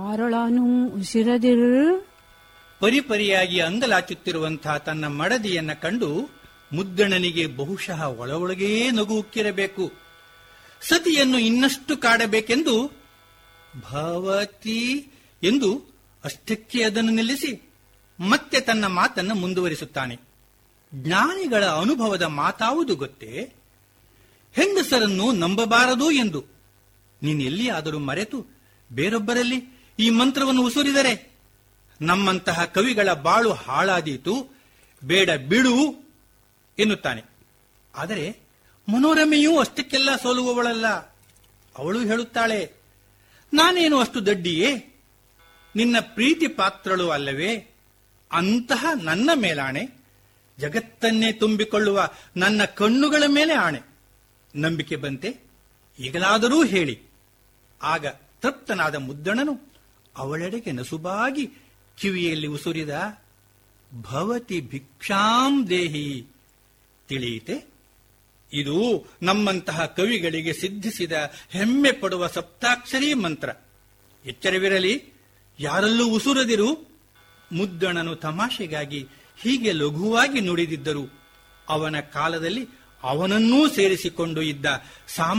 ತಾರಳಾನು ಉಸಿರದಿರ್ ಪರಿಪರಿಯಾಗಿ ಅಂಗಲಾಚುತ್ತಿರುವಂತಹ ತನ್ನ ಮಡದಿಯನ್ನ ಕಂಡು ಮುದ್ದಣನಿಗೆ ಬಹುಶಃ ಒಳಗೊಳಗೇ ನಗು ಉಕ್ಕಿರಬೇಕು ಸತಿಯನ್ನು ಇನ್ನಷ್ಟು ಕಾಡಬೇಕೆಂದು ಭವತಿ ಎಂದು ಅಷ್ಟಕ್ಕೆ ಅದನ್ನು ನಿಲ್ಲಿಸಿ ಮತ್ತೆ ತನ್ನ ಮಾತನ್ನು ಮುಂದುವರಿಸುತ್ತಾನೆ ಜ್ಞಾನಿಗಳ ಅನುಭವದ ಮಾತಾವುದು ಗೊತ್ತೇ ಹೆಂಗಸರನ್ನು ನಂಬಬಾರದು ಎಂದು ನೀನೆಲ್ಲಿಯಾದರೂ ಮರೆತು ಬೇರೊಬ್ಬರಲ್ಲಿ ಈ ಮಂತ್ರವನ್ನು ಉಸುರಿದರೆ ನಮ್ಮಂತಹ ಕವಿಗಳ ಬಾಳು ಹಾಳಾದೀತು ಬೇಡ ಬಿಡು ಎನ್ನುತ್ತಾನೆ ಆದರೆ ಮನೋರಮೆಯೂ ಅಷ್ಟಕ್ಕೆಲ್ಲ ಸೋಲುವವಳಲ್ಲ ಅವಳು ಹೇಳುತ್ತಾಳೆ ನಾನೇನು ಅಷ್ಟು ದಡ್ಡಿಯೇ ನಿನ್ನ ಪ್ರೀತಿ ಪಾತ್ರಳು ಅಲ್ಲವೇ ಅಂತಹ ನನ್ನ ಮೇಲಾಣೆ ಜಗತ್ತನ್ನೇ ತುಂಬಿಕೊಳ್ಳುವ ನನ್ನ ಕಣ್ಣುಗಳ ಮೇಲೆ ಆಣೆ ನಂಬಿಕೆ ಬಂತೆ ಈಗಲಾದರೂ ಹೇಳಿ ಆಗ ತೃಪ್ತನಾದ ಮುದ್ದಣನು ಅವಳೆಡೆಗೆ ನಸುಬಾಗಿ ಕಿವಿಯಲ್ಲಿ ಉಸುರಿದ ಭವತಿ ಭಿಕ್ಷಾಂ ದೇಹಿ ತಿಳಿಯಿತೆ ಇದು ನಮ್ಮಂತಹ ಕವಿಗಳಿಗೆ ಸಿದ್ಧಿಸಿದ ಹೆಮ್ಮೆ ಪಡುವ ಸಪ್ತಾಕ್ಷರಿ ಮಂತ್ರ ಎಚ್ಚರವಿರಲಿ ಯಾರಲ್ಲೂ ಉಸುರದಿರು ಮುದ್ದಣನು ತಮಾಷೆಗಾಗಿ ಹೀಗೆ ಲಘುವಾಗಿ ನುಡಿದಿದ್ದರು ಅವನ ಕಾಲದಲ್ಲಿ ಅವನನ್ನೂ ಸೇರಿಸಿಕೊಂಡು ಇದ್ದ ಸಾಮ